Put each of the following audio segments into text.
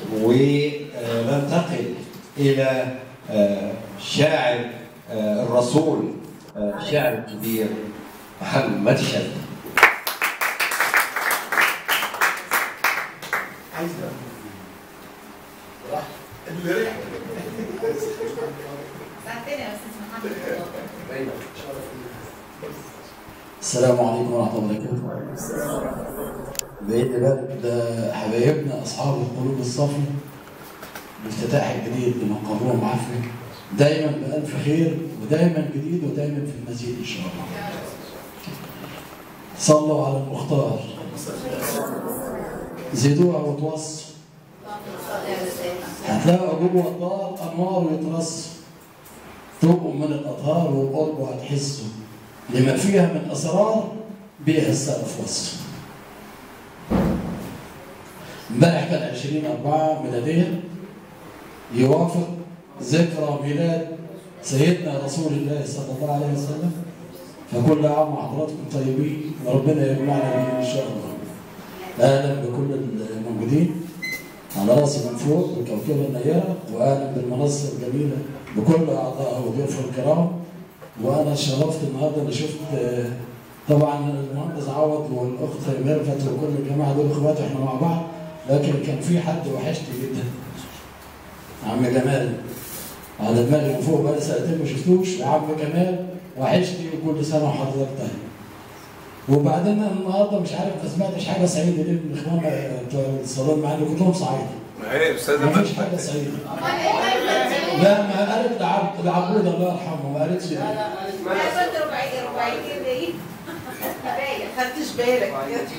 وننتقل الى آه، شاعر آه، الرسول آه، الشاعر الكبير محمد شلبي ساعتين يا استاذ محمد السلام عليكم ورحمة الله وبركاته. بإذن الله ده حبايبنا أصحاب القلوب الصافية الافتتاح الجديد لمقرهم عافية دايما بألف خير ودايما جديد ودايما في المزيد إن شاء الله. صلوا على المختار زيدوها وتوصوا هتلاقوا جوه الدار أنوار يترصوا تبقوا من الأطهار والقرب هتحسوا لما فيها من أسرار بيها السقف وصف امبارح كان 20 4 ميلادية يوافق ذكرى ميلاد سيدنا رسول الله صلى الله عليه وسلم فكل عام وحضراتكم طيبين وربنا يجمعنا به ان شاء الله. اهلا بكل الموجودين على راسي من فوق بالكوكبه النيره واهلا بالمنصه الجميله بكل اعضائها وضيوفها الكرام وانا اتشرفت النهارده اني شفت آه، طبعا المهندس عوض والاخت ميرفت وكل الجماعه دول اخوات احنا مع بعض لكن كان في حد وحشني جدا عم جمال على دماغي من فوق بقالي سنتين ما شفتوش وعم جمال وحشني وكل سنه وحضرتك طيب وبعدين أنا النهارده مش عارف ما سمعتش حاجه سعيده ليه من اخواننا بتوع الصالون معانا كلهم صعيده ما هي استاذه ما فيش مدحت حاجه سعيده لا ما قالت لعبد لعبود الله يرحمه ما قالتش ليه. ما كنت ربعي ربعي كده ايه باين خدتش بالك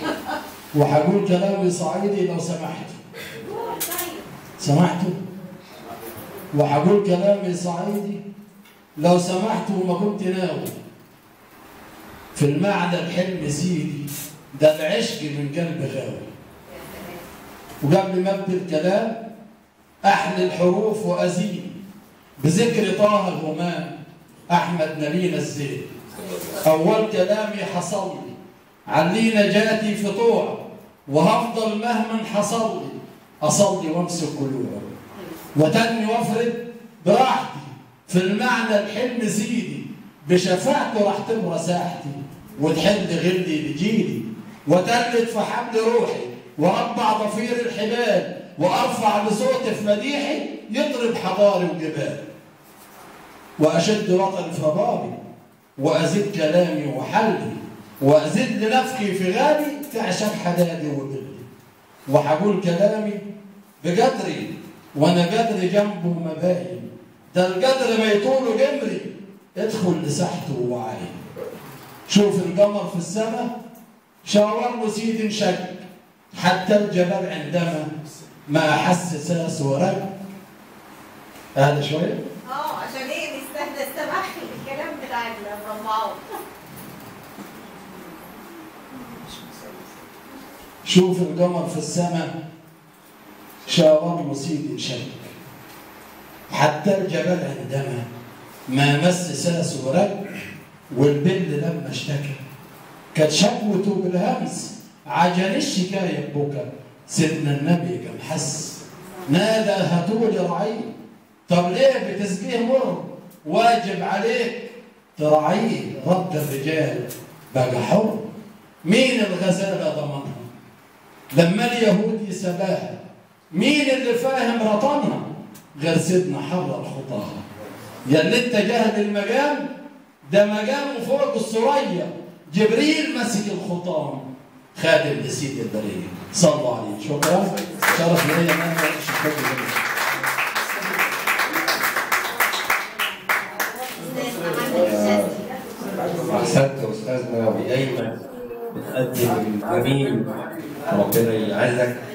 وهقول كلامي صعيدي لو سمحت سمحتوا وهقول كلامي صعيدي لو سمحت وما كنت ناوي في المعنى الحلم سيدي ده العشق من قلب غاوي وقبل ما ابدا الكلام احلي الحروف وازيد بذكر طه الهمام احمد نبينا الزين اول كلامي حصل لي علي نجاتي في طوع وهفضل مهما حصل لي اصلي وامسك قلوبه وتنمي وافرد براحتي في المعنى الحلم زيدي بشفاعته راح تمرى ساحتي وتحل غلي لجيلي وتلت في حبل روحي واربع ضفير الحبال وارفع بصوتي في مديحي يضرب حضاري وجبال واشد وطني في ربابي وازيد كلامي وحلي وازيد لنفخي في غابي تعشق حدادي وبلي وهقول كلامي بقدري وانا قدري جنبه مباين ده القدر ما يطوله جمري ادخل لساحته وعين شوف القمر في السماء شاور له سيد انشق حتى الجبل عندما ما احس ساس ورق اهدى شويه اه عشان ايه نستهدى استمع الكلام بتاع الرمعون شوف القمر في السماء شاور له سيد انشق حتى الجبل عندما ما مس ساس ورق والبل لما اشتكى كانت شكوته بالهمس عجل الشكاية بكى سيدنا النبي كان حس نادى هاتولي رعي طب ليه بتسقيه مر واجب عليك تراعيه رد الرجال بقى حر مين الغزالة ضمنها لما اليهود سباها مين اللي فاهم رطنها غير سيدنا حرر خطاها يا اللي انت جاهل المجال ده مجامه فوق السرية جبريل مسك الخطام خادم لسيد البرية صلوا عليه شكرا شرف لي ان انا شكرا جدا احسنت استاذنا ودايما بتقدم الجميل ربنا يعزك